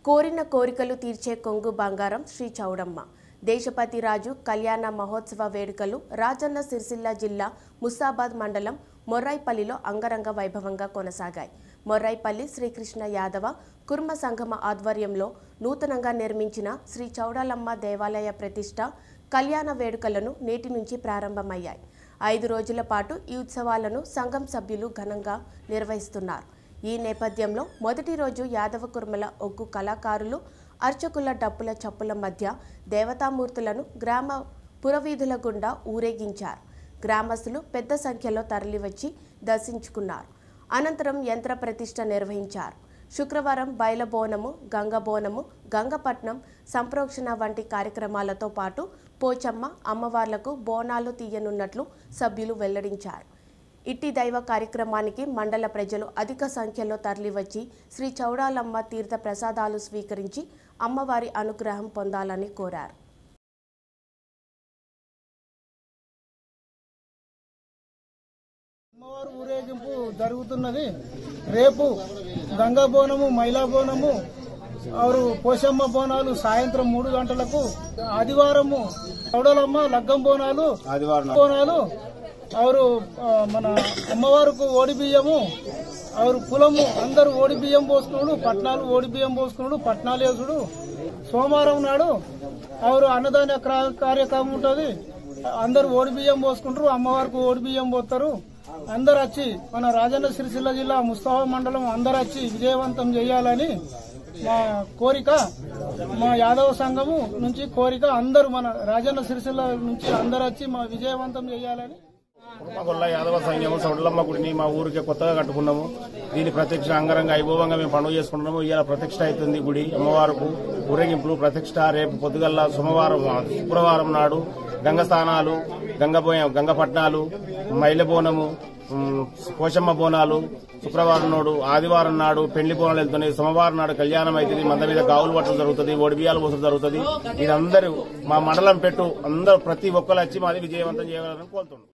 కోరిన కోరికలు తీర్చే కొంగు బంగారం శ్రీ చౌడమ్మ దేశపతి రాజు కళ్యాణ మహోత్సవ వేడుకలు రాజన్న సిరిసిల్ల జిల్లా ముసాబాద్ మండలం మొర్రాయిపల్లిలో అంగరంగ వైభవంగా కొనసాగాయి మొర్రాయిపల్లి శ్రీకృష్ణ యాదవ కుర్మ సంగమ ఆధ్వర్యంలో నూతనంగా నిర్మించిన శ్రీ చౌడాలమ్మ దేవాలయ ప్రతిష్ట కళ్యాణ వేడుకలను నేటి నుంచి ప్రారంభమయ్యాయి ఐదు రోజుల పాటు ఈ ఉత్సవాలను సంఘం సభ్యులు ఘనంగా నిర్వహిస్తున్నారు ఈ నేపథ్యంలో మొదటి రోజు యాదవ కుర్మల ఒగ్గు కళాకారులు అర్చకుల డప్పుల చప్పుల మధ్య దేవతామూర్తులను గ్రామ పురవీధుల గుండా ఊరేగించారు గ్రామస్తులు పెద్ద సంఖ్యలో తరలివచ్చి దర్శించుకున్నారు అనంతరం యంత్ర ప్రతిష్ఠ నిర్వహించారు శుక్రవారం బయలబోనము గంగబోనము గంగపట్నం సంప్రోక్షణ వంటి కార్యక్రమాలతో పాటు పోచమ్మ అమ్మవార్లకు బోనాలు తీయనున్నట్లు సభ్యులు వెల్లడించారు ఇట్టి దైవ కార్యక్రమానికి మండల ప్రజలు అధిక సంఖ్యలో తరలివచ్చి శ్రీ చౌడాలమ్మ తీర్థ ప్రసాదాలు స్వీకరించి అమ్మవారి అనుగ్రహం పొందాలని కోరారు అమ్మవారు ఊరేగింపు జరుగుతున్నది రేపు గంగా బోనము మైలా బోనము ఆరు పోషమ్మ బోనాలు సాయంత్రం మూడు గంటలకు ఆదివారము చౌడలమ్మ లగ్గం బోనాలు బోనాలు ఆరు ఆ, మన అమ్మవారికి ఓడి బియ్యము ఆరు కులము అందరూ ఓడి బియ్యం పోసుకున్నాడు పట్నాలు ఓడి బియ్యం పోసుకున్నాడు పట్నాలు వేసుడు సోమవారం నాడు ఆరు అన్నదాన క్రా- కార్యక్రమం ఉంటుంది అందరు ఓడి బియ్యం పోసుకుంటారు అమ్మవారికి ఓడి బియ్యం పోస్తారు అందరు వచ్చి మన రాజన్న సిరిసిల్ల జిల్లా ముస్తాఫా మండలం అందరు వచ్చి విజయవంతం చేయాలని మా కోరిక మా యాదవ సంఘము నుంచి కోరిక అందరూ మన రాజన్న సిరిసిల్ల నుంచి అందరు వచ్చి మా విజయవంతం చేయాలని కుర్మగొల్ల యాదవ సైన్యము సౌడలమ్మ గుడిని మా ఊరికి కొత్తగా కట్టుకున్నాము దీని ప్రత్యక్ష అంగరంగ వైభవంగా మేము పండుగ చేసుకుంటున్నాము ఇవాళ ప్రతిష్ట అవుతుంది గుడి అమ్మవారికి ఊరేగింపులు ప్రతిష్ట రేపు పొద్దుగల్ల సోమవారం శుక్రవారం నాడు గంగ స్థానాలు గంగ బోయ- గంగ పట్నాలు మైల బోనము ఉమ్, పోషమ్మ బోనాలు శుక్రవారం నాడు ఆదివారం నాడు పెళ్లి బోనాలు వెళ్తున్నాయి సోమవారం నాడు కళ్యాణం అవుతుంది మంద మీద గావులు పట్టడం జరుగుతుంది ఒడిబియాలు పోసడం జరుగుతుంది ఇదందరూ మా మండలం పెట్టు అందరూ ప్రతి ఒక్కరు వచ్చి మాది విజయవంతం చేయాలని కోరుతున్నాం